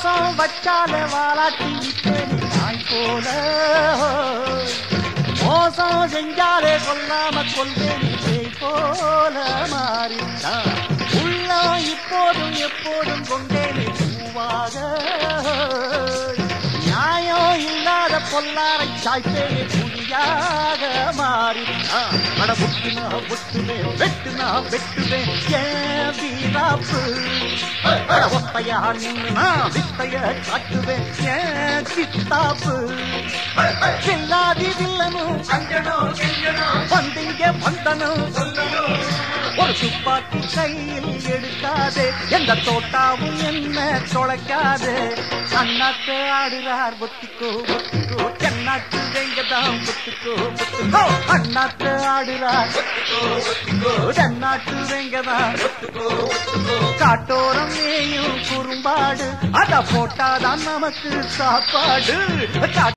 பாசம் வச்சாலே வாலாட்டி நிற்பேன் நாய் போல மோசம் செஞ்சாலே கொல்லாம கொல்வேன் பேய் போல மாறிட்டான் உள்ளம் இப்போதும் எப்போதும் கொண்டேனே பூவாக நியாயம் இல்லாத பொல்லாரை சாய்ப்பேனே புலியாக மாறிட்டான் அட புட்டுனா புட்டுவே வெட்டுனா வெட்டுவே ஏன் வீராப்பு அட ஒத்தையா நின்னா வித்தைய காட்டுவேன் ஏன் கித்தாப்பு பில்லாதி வில்லனும் வந்தீங்க வந்தனும் ஒரு துப்பாக்கி கையில் எடுக்காதே எந்த தோட்டாவும் என்ன தொலைக்காதே அண்ணாத்து ஆடுறார் ஒத்திக்கோ ஒத்திக்கோ தென்னாட்டு வெங்கதான் ஒத்துக்கோ ஒத்துக்கோ அண்ணாத்து ஆடுறார் தென்னாட்டு வெங்கதான் காட்டோரம் மேயும் குறும்பாடு அத போட்டாதான் நமக்கு சாப்பாடு